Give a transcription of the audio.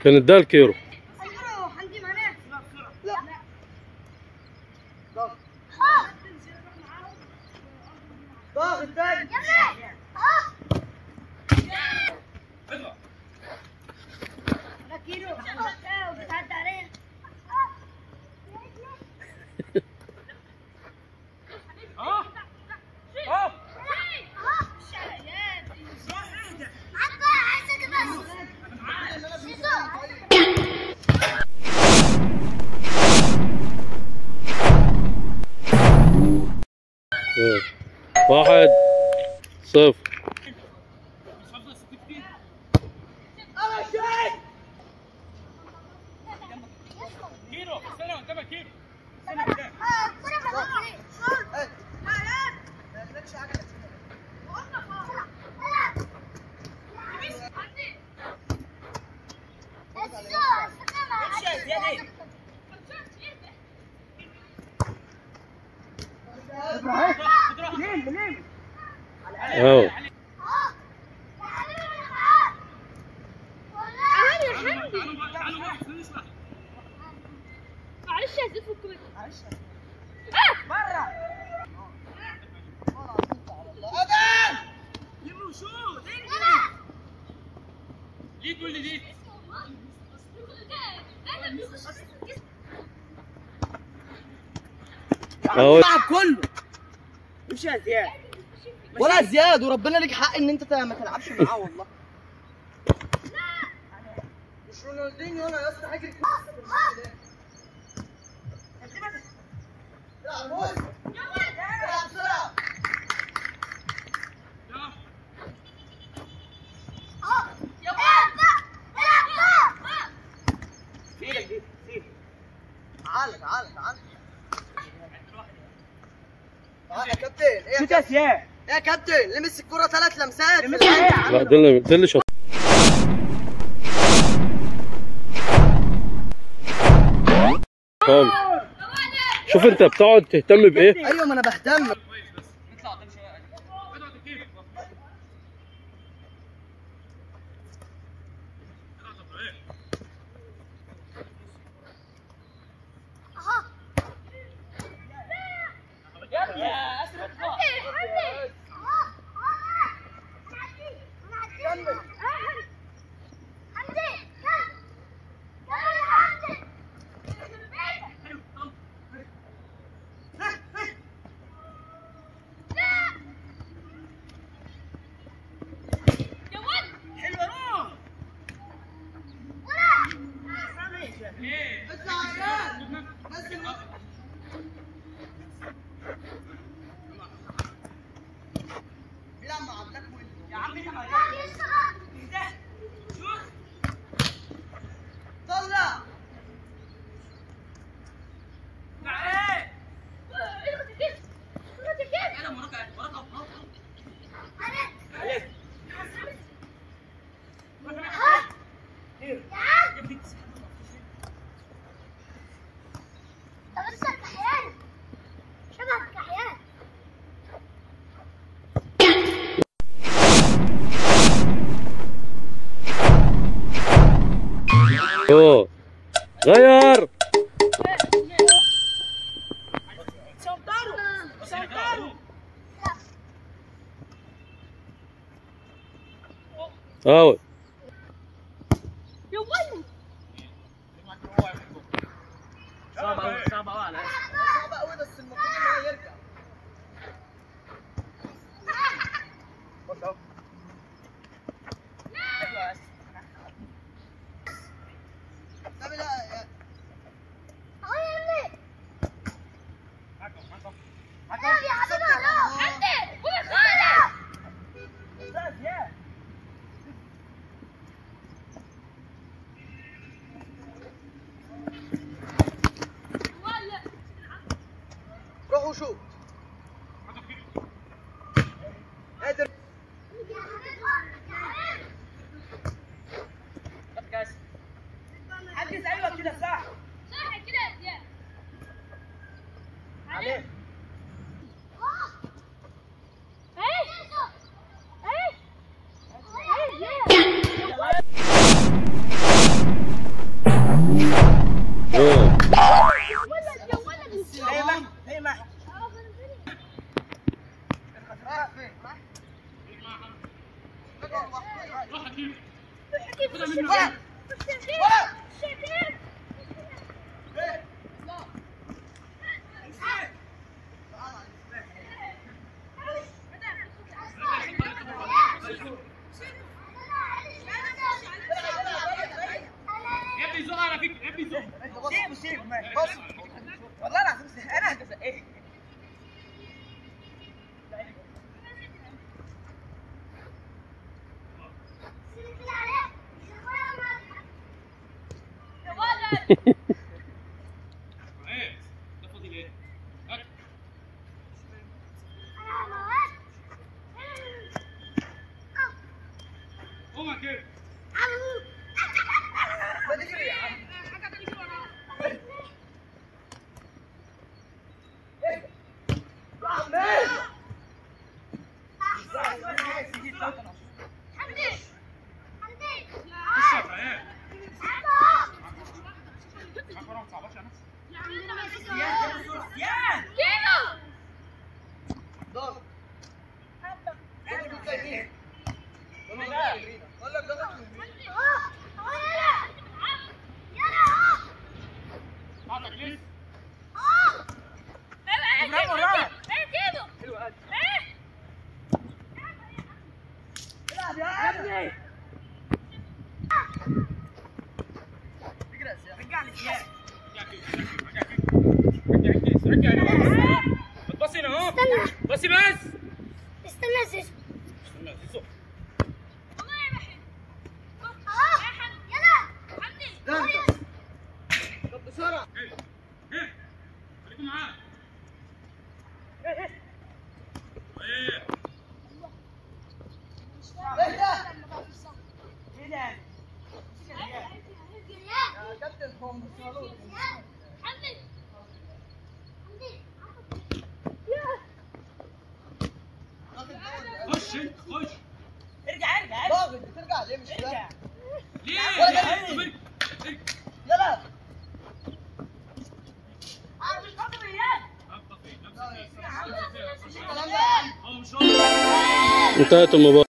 كان ده الكيلو عندي معناه لا ضغط ضغط تاني ده كيلو وبتعدي عليا آه. واحد صفر كيلو استنى قدامك كيلو ما تملكش حاجه اهو معلش يا زيد فكك بره ادم يمو شوت ليه كل دي اهو العب كله مش يا زياد ولا زياد وربنا لك حق ان انت ما تلعبش معاه والله مش رونالدينيو انا يا اسطى هجري العب بص العب بسرعه ايدك دي سيب تعال تعال تعال تعال يا كابتن ايه يا كابتن يا ايه يا كابتن لمس الكرة ثلاث لمسات لمس ايه يا عم؟ لا ده اللي ده اللي شاط خالص شوف انت بتقعد تهتم بايه ايوه ما انا بهتم اطلع قدام شويه اضغط الكيلو يا اسد اطلع حلوه روح ايه اطلع يا عيال نزل بيلعب مع بلاك ويل يا عم انت ده شوف طلع مع ايه انا مراقب مراقب مراقب عليك شبهك احيانا اوه غير اوت يا ولد صعب قوي صعب قوي على صعب قوي بس المفروض ان هو يرجع بص اهو طب لا يا- اهو يا ابني معاكم معاكم يا حبيبي اهو عندي قول خالد لا زياد روح وشوف قادر خد كاس عجز ايوه كده صح صح كده يا زياد عليه ايه ايه ايه بص والله العظيم انا هتبقى ايه يا ولد ما تجري يا عم حمدي حمدي كيلو ضغط اقول لك ضغط رجع لي زياد بصي هنا اهو بصي بس استنى سيسو يلا حمدي طب بسرعه خليكم معاه ايه ده ايه ده يا كابتن هو مصالون حمدي حمدي خش انت خش ارجع ارجع ارجع ضاغط بترجع ليه مش ارجع فاهم ليه؟ ولا يلا انا مش خاطر اياه الكلام ده يا عم انتهت المباراة